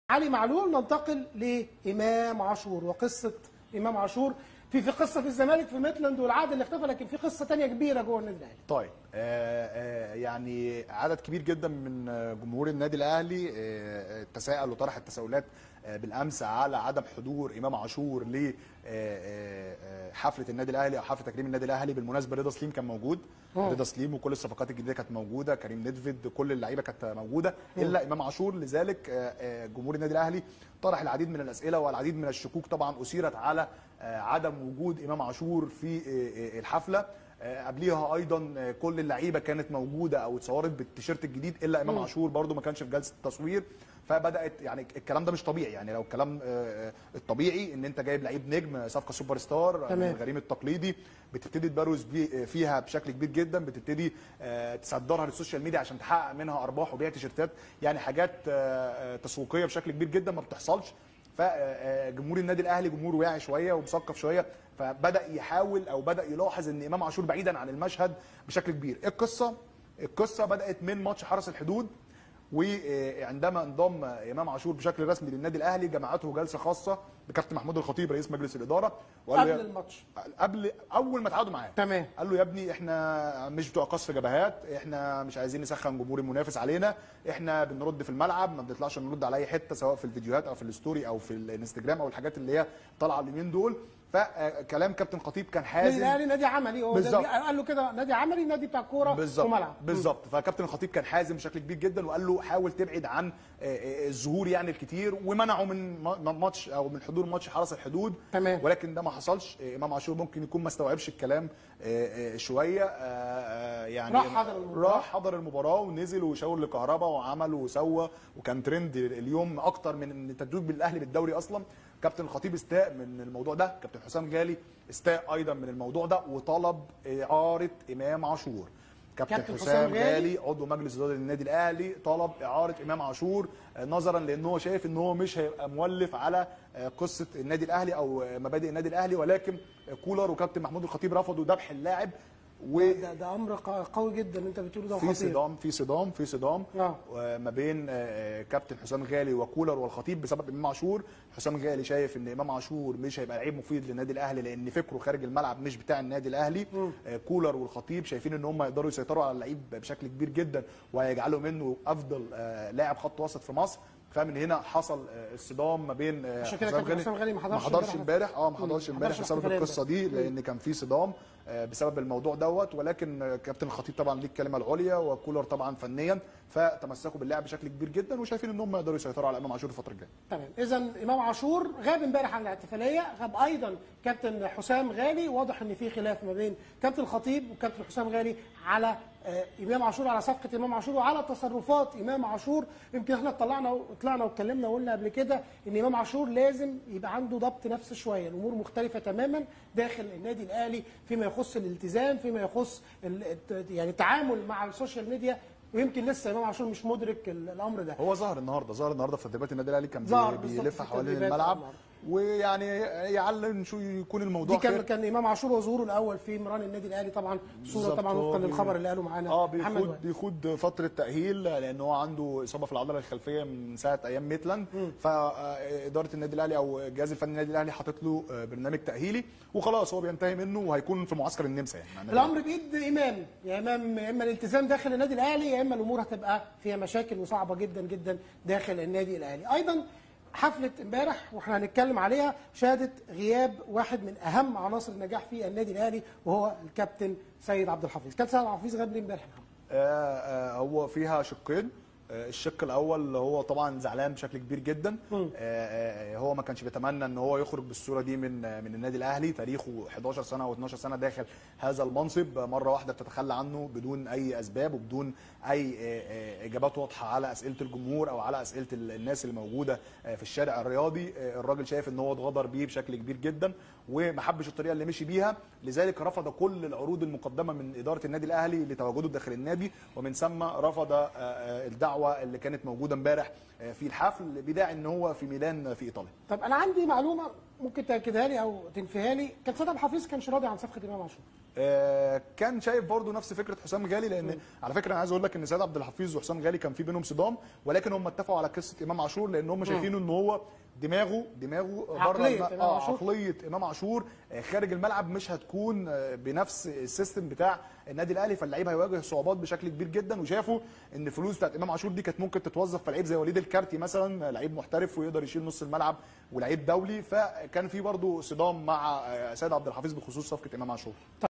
علي معلول ننتقل لامام عاشور وقصه امام عاشور في في قصه في الزمالك في ميتلاند والعقد اللي اختفى لكن في قصه تانية كبيره جوه النادي الاهلي طيب آه آه يعني عدد كبير جدا من آه، جمهور النادي الاهلي آه، تساءل وطرح التساؤلات آه، بالامس على عدم حضور امام عاشور ل حفله النادي الاهلي او حفله تكريم النادي الاهلي بالمناسبه رضا سليم كان موجود أوه. رضا سليم وكل الصفقات الجديده كانت موجوده كريم ندفيد كل اللعيبه كانت موجوده الا امام عاشور لذلك آه، آه، جمهور النادي الاهلي طرح العديد من الاسئله والعديد من الشكوك طبعا اثيرت على آه، عدم وجود امام عاشور في آه، آه، الحفله آه، قبليها ايضا آه، كل اللعيبه كانت موجوده او اتصورت بالتيشيرت الجديد الا امام عاشور برده ما كانش في جلسه التصوير فبدات يعني الكلام ده مش طبيعي يعني لو الكلام آه، آه، الطبيعي ان انت جايب لعيب نجم صفقه سوبر ستار تمام. من الغريم التقليدي بتبتدي تبروز بي- فيها بشكل كبير جدا بتبتدي آه، تصدرها للسوشيال ميديا عشان تحقق منها ارباح وبيع تيشيرتات يعني حاجات آه، آه، تسويقيه بشكل كبير جدا ما بتحصلش فجمهور النادي الاهلي جمهور واعي شويه ومثقف شويه فبدا يحاول او بدا يلاحظ ان امام عاشور بعيدا عن المشهد بشكل كبير القصه القصه بدات من ماتش حرس الحدود وعندما انضم امام عاشور بشكل رسمي للنادي الاهلي جمعته جلسه خاصه بكابتن محمود الخطيب رئيس مجلس الاداره وقال له قبل يا- الماتش قبل اول ما اتعادوا معاه تمام. قال له يا ابني احنا مش بتوع قصف جبهات احنا مش عايزين نسخن جمهور المنافس علينا احنا بنرد في الملعب ما بنطلعش نرد على اي حته سواء في الفيديوهات او في الستوري او في الانستجرام او الحاجات اللي هي طالعه اليومين دول فكلام كابتن خطيب كان النادي حازم الاهلي نادي عملي هو ده بالظبط. بي- قال له كده نادي عملي نادي بتاع كوره بالظبط وملعب بالظبط فكابتن الخطيب كان حازم بشكل كبير جدا وقال له حاول تبعد عن آه، آه، الظهور يعني الكتير ومنعه من ما- من ماتش او من حضور ماتش حرس الحدود تمام. ولكن ده ما حصلش آه، امام عاشور ممكن يكون ما استوعبش الكلام آه، آه، شويه آه، آه، يعني راح حضر المباراة. راح حضر المباراه ونزل وشاور لكهربا وعمل وسوى وكان ترند اليوم اكتر من التتويج بالاهلي بالدوري اصلا كابتن الخطيب استاء من الموضوع ده كابتن حسام غالي استاء ايضا من الموضوع ده وطلب اعاره امام عاشور كابتن, كابتن حسام, حسام غالي غالي عضو مجلس اداره النادي الاهلي طلب اعاره امام عاشور آه، نظرا لان هو شايف ان هو مش هيبقى مولف على آه، قصه النادي الاهلي او آه، مبادئ النادي الاهلي ولكن آه، كولر وكابتن محمود الخطيب رفضوا ذبح اللاعب و ده, ده امر ق- قوي جدا انت بتقوله ده في خطير صدام في صدام في صدام آه. آه، ما بين آه، كابتن حسام غالي وكولر والخطيب بسبب امام عاشور حسام غالي شايف ان امام عاشور مش هيبقى لعيب مفيد للنادي الاهلي لان فكره خارج الملعب مش بتاع النادي الاهلي آه، كولر والخطيب شايفين ان هم يقدروا يسيطروا على اللعيب بشكل كبير جدا وهيجعلوا منه افضل آه، لاعب خط وسط في مصر فمن هنا حصل آه، الصدام ما بين آه، عشان كده حسام كابتن حسام غالي ما حضرش ما حضرش امبارح. امبارح اه ما حضرش مم. امبارح حضرش بسبب الاحتفالات القصه دي لان كان في صدام آه، بسبب الموضوع دوت ولكن آه، كابتن الخطيب طبعا ليه الكلمه العليا وكولر طبعا فنيا فتمسكوا باللعب بشكل كبير جدا وشايفين ان هم يقدروا يسيطروا على امام عاشور الفتره الجايه تمام اذا امام عاشور غاب امبارح عن الاحتفاليه غاب ايضا كابتن حسام غالي واضح ان في خلاف ما بين كابتن الخطيب وكابتن حسام غالي على آه، امام عاشور على صفقه امام عاشور وعلى تصرفات امام عاشور يمكن احنا طلعنا طلعنا واتكلمنا وقلنا قبل كده ان امام عاشور لازم يبقى عنده ضبط نفس شويه الامور مختلفه تماما داخل النادي الاهلي فيما يخص الالتزام فيما يخص ال- الت- يعني التعامل مع السوشيال ميديا ويمكن لسه امام عاشور مش مدرك ال- الامر ده هو ظهر النهارده ظهر النهارده في تدريبات النادي الاهلي كان بي- ظهر بالظبط بيلف في حوالين التدريبات الملعب النهاردة. ويعني يعلن شو يكون الموضوع دي كان خير. كان امام عاشور وظهوره الاول في مران النادي الاهلي طبعا صوره بالظبط، طبعا هو وفقا بي- للخبر اللي قاله معانا اه محمد بيخوض وائل بيخوض فتره تاهيل لان هو عنده اصابه في العضله الخلفيه من ساعه ايام ميتلاند فاداره النادي الاهلي او الجهاز الفني النادي الاهلي حاطط له آه، برنامج تاهيلي وخلاص هو بينتهي منه وهيكون في معسكر النمسا يعني معناه الامر بايد امام يا امام يا اما الالتزام داخل النادي الاهلي يا اما الامور هتبقى فيها مشاكل وصعبه جدا جدا داخل النادي الاهلي ايضا حفله امبارح واحنا هنتكلم عليها شهدت غياب واحد من اهم عناصر النجاح في النادي الاهلي وهو الكابتن سيد عبد الحفيظ كابتن سيد عبد الحفيظ غاب ليه امبارح يا محمد؟ آه، آه، هو فيها شقين آه، الشق الاول اللي هو طبعا زعلان بشكل كبير جدا آه، آه، هو ما كانش بيتمنى ان هو يخرج بالصوره دي من آه، من النادي الاهلي تاريخه 11 سنه او 12 سنه داخل هذا المنصب آه، مره واحده بتتخلى عنه بدون اي اسباب وبدون اي آه، آه، اجابات واضحه على اسئله الجمهور او على اسئله ال- الناس اللي موجوده آه، في الشارع الرياضي آه، الراجل شايف ان هو اتغدر بيه بشكل كبير جدا وما حبش الطريقه اللي مشي بيها لذلك رفض كل العروض المقدمه من اداره النادي الاهلي لتواجده داخل النادي ومن ثم رفض آه، آه، الدعوه اللي كانت موجوده امبارح آه، في الحفل بداعي ان هو في ميلان في ايطاليا طب انا عندي معلومه ممكن تاكدها لي او تنفيها لي كابتن سيد عبد الحفيظ كانش راضي عن صفقه امام عاشور آه، كان شايف برضو نفس فكره حسام غالي لان على فكره انا عايز اقول لك ان سيد عبد الحفيظ وحسام غالي كان في بينهم صدام ولكن هم اتفقوا على قصه امام عاشور لان هم شايفينه ان هو دماغه دماغه بره عقلية الم- إمام اه عاشور. عقليه امام عاشور آه، خارج الملعب مش هتكون آه، بنفس السيستم بتاع النادي الاهلي فاللعيب هيواجه صعوبات بشكل كبير جدا وشافوا ان الفلوس بتاعت امام عاشور دي كانت ممكن تتوظف في لعيب زي وليد الكارتي مثلا آه، لعيب محترف ويقدر يشيل نص الملعب ولعيب دولي فكان في برضه صدام مع آه، سيد عبد الحفيظ بخصوص صفقه امام عاشور